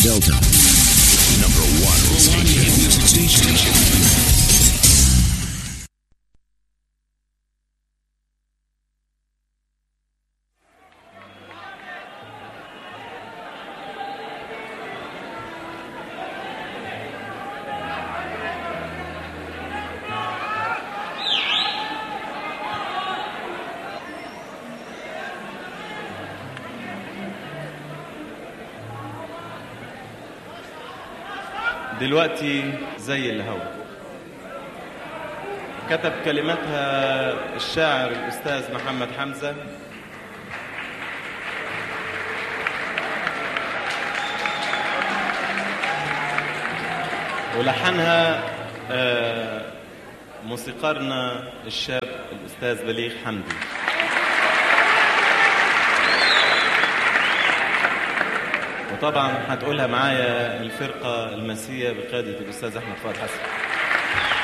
Delta. Number one station. Music station. دلوقتي زي الهوا كتب كلماتها الشاعر الأستاذ محمد حمزة ولحنها آه، موسيقارنا الشاب الأستاذ بليغ حمدي وطبعا هتقولها معايا الفرقة المسية بقيادة الأستاذ أحمد فؤاد حسن